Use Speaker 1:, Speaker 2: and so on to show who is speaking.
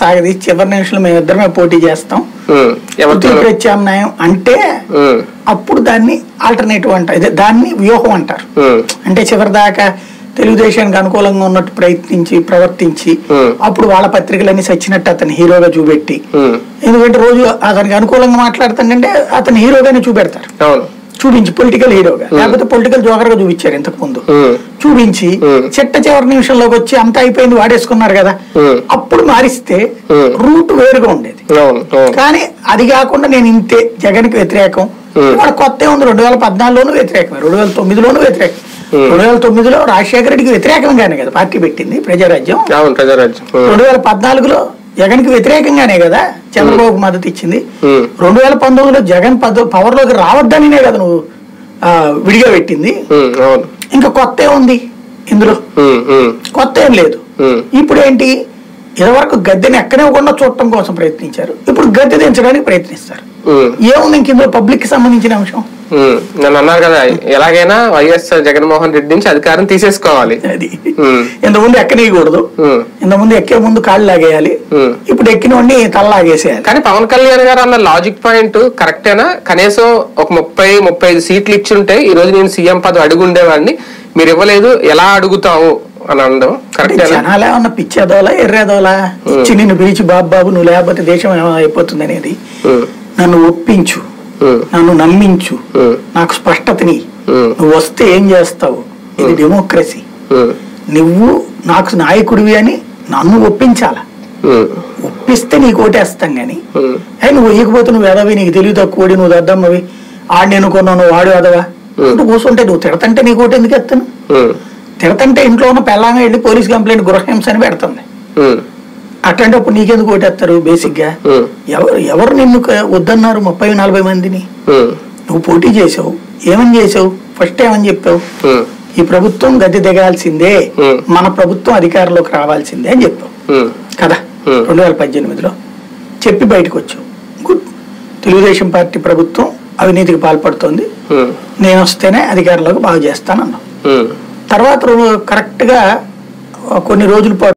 Speaker 1: సాగదీసి చివరి నిమిషంలో మేము ఇద్దరమే పోటీ చేస్తాం
Speaker 2: ఉమ్, ఎవరితో
Speaker 1: తృతీయ ప్రత్యామ్నాయం అంటే
Speaker 2: ఉమ్,
Speaker 1: అప్పుడు దాన్ని ఆల్టర్నేటివ్ అంటారు ఇదే దాన్ని వ్యూహం అంటారు
Speaker 2: ఉమ్,
Speaker 1: అంటే చివరి దాకా తెలుగుదేశానికి అనుకూలంగా ఉన్నట్టు ప్రయత్నించి ప్రవర్తించి
Speaker 2: Hmm.
Speaker 1: అప్పుడు వాళ్ళ పత్రికలన్నీ సచ్చినట్టు అతని హీరోగా చూపెట్టి
Speaker 2: ఉమ్,
Speaker 1: ఎందుకంటే రోజు అతనికి అనుకూలంగా మాట్లాడుతుందంటే అతని హీరోగానే చూపెడతారు
Speaker 2: అవును
Speaker 1: చూపించి పొలిటికల్ హీరోగా లేకపోతే పొలిటికల్ జోకర్ గా చూపించారు ఇంతకు ముందు
Speaker 2: ఉమ్,
Speaker 1: చూపించి
Speaker 2: Hmm.
Speaker 1: చిట్ట చివరి నిమిషంలోకి వచ్చి అంత అయిపోయింది వాడేసుకున్నారు కదా
Speaker 2: Hmm.
Speaker 1: అప్పుడు మారిస్తే
Speaker 2: Hmm.
Speaker 1: రూట్ వేరుగా ఉండేది
Speaker 2: అవును అవును
Speaker 1: కానీ అది కాకుండా నేను ఇంతే జగన్ కి వ్యతిరేకం
Speaker 2: Hmm.
Speaker 1: ఇవాళ కొత్త ఉంది రెండు వేల పద్నాలుగులోనూ వ్యతిరేకమే రెండు వేల తొమ్మిదిలోనూ వ్యతిరేకం
Speaker 2: Hmm.
Speaker 1: రెండు వేల తొమ్మిదిలో రాజశేఖర రెడ్డికి వ్యతిరేకంగానే కదా పార్టీ పెట్టింది ప్రజారాజ్యం
Speaker 2: అవును ప్రజారాజ్యం ఉమ్,
Speaker 1: రెండు వేల పద్నాలుగులో జగన్ కి వ్యతిరేకంగానే కదా చంద్రబాబు మద్దతు ఇచ్చింది
Speaker 2: ఉమ్,
Speaker 1: రెండు వేల పంతొమ్మిదిలో జగన్ పద పవర్ లోకి రావద్దనినే కదా నువ్వు ఆ, విడిగా పెట్టింది
Speaker 2: ఉమ్, అవును
Speaker 1: ఇంకా కొత్త ఏముంది ఇందులో
Speaker 2: ఉమ్, ఉమ్,
Speaker 1: కొత్త ఏం లేదు
Speaker 2: ఉమ్,
Speaker 1: ఇప్పుడు ఏంటి ఇదివరకు గద్దెని ఎక్కనివ్వకుండా చూడటం కోసం ప్రయత్నించారు ఇప్పుడు గద్దె దించడానికి ప్రయత్నిస్తారు
Speaker 2: ఉమ్,
Speaker 1: ఏముంది ఇంక ఇందులో పబ్లిక్ కి సంబంధించిన అంశం
Speaker 2: ఉమ్. నన్ను అన్నారు కదా ఎలాగైనా వైఎస్ జగన్మోహన్ రెడ్డి నుంచి అధికారం తీసేసుకోవాలి
Speaker 1: అది
Speaker 2: ఉమ్,
Speaker 1: ఇంతకుముందు ఎక్కనీయకూడదు
Speaker 2: ఉమ్,
Speaker 1: ఇంతకుముందు ఎక్కే ముందు కాళ్ళు లాగేయాలి
Speaker 2: ఉమ్.
Speaker 1: ఇప్పుడు ఎక్కినవన్నీ తల లాగేసేయాలి
Speaker 2: కానీ పవన్ కళ్యాణ్ గారు అన్న లాజిక్ పాయింట్ కరెక్టేనా కనీసం ఒక ముప్పై ముప్పై ఐదు సీట్లు ఇచ్చుంటే ఈ రోజు నేను సీఎం పదవి అడుగుండేవాడిని మీరు ఇవ్వలేదు ఎలా అడుగుతావు అని అనడం
Speaker 1: అంటే
Speaker 2: కరెక్టేనా
Speaker 1: జనాలు ఏమన్నా పిచ్చేదోలా ఎర్రేదోలా ఇచ్చి నిన్ను పిలిచి బాబు బాబు నువ్వు లేకపోతే దేశం ఏమైపోతుంది అనేది
Speaker 2: ఉమ్,
Speaker 1: నన్ను ఒప్పించు
Speaker 2: ఉమ్,
Speaker 1: నన్ను నమ్మించు
Speaker 2: ఉమ్,
Speaker 1: నాకు స్పష్టతని
Speaker 2: ఉమ్,
Speaker 1: నువ్వు వస్తే ఏం చేస్తావు ఇది డెమోక్రసీ
Speaker 2: ఉమ్,
Speaker 1: నువ్వు నాకు నాయకుడివి అని నన్ను ఒప్పించాల
Speaker 2: ఉమ్,
Speaker 1: ఒప్పిస్తే నీకు ఓటేస్తాం గాని
Speaker 2: ఉమ్,
Speaker 1: ఏ నువ్వు వేయకపోతే నువ్వు ఎదవి నీకు తెలివి తక్కువడి నువ్వు దద్దమ్మవి ఆడిని అనుకున్నావు నువ్వు వాడు ఎదవా నువ్వు కూర్చుంటే నువ్వు తిడతంటే నీకు ఓటు ఎందుకు ఎత్తాను
Speaker 2: ఉమ్,
Speaker 1: తిడతంటే ఇంట్లో ఉన్న పెళ్ళామే వెళ్ళి పోలీస్ కంప్లైంట్ గృహహింస అని పెడుతుంది
Speaker 2: ఉమ్,
Speaker 1: అట్లాంటప్పుడు నీకెందుకు ఓటేస్తారు బేసిక్ గా
Speaker 2: ఉమ్,
Speaker 1: ఎవరు ఎవరు నిన్ను క- వద్దన్నారు ముప్పై నలభై మందిని
Speaker 2: ఉమ్,
Speaker 1: నువ్వు పోటీ చేసావు ఏమని చేసావు ఫస్ట్ ఏమని చెప్పావు
Speaker 2: ఉమ్,
Speaker 1: ఈ ప్రభుత్వం గద్దె దిగాల్సిందే
Speaker 2: Hmm.
Speaker 1: మన ప్రభుత్వం అధికారంలోకి రావాల్సిందే అని చెప్పావు
Speaker 2: ఉమ్,
Speaker 1: కదా
Speaker 2: Hmm.
Speaker 1: రెండు వేల పద్దెనిమిదిలో చెప్పి బయటకు వచ్చావు గుడ్ తెలుగుదేశం పార్టీ ప్రభుత్వం అవినీతికి పాల్పడుతోంది
Speaker 2: ఉమ్,
Speaker 1: నేను వస్తేనే అధికారంలోకి బాగు చేస్తానన్నావు
Speaker 2: ఉమ్,
Speaker 1: తర్వాత కరెక్ట్ గా కొన్ని రోజుల పాటు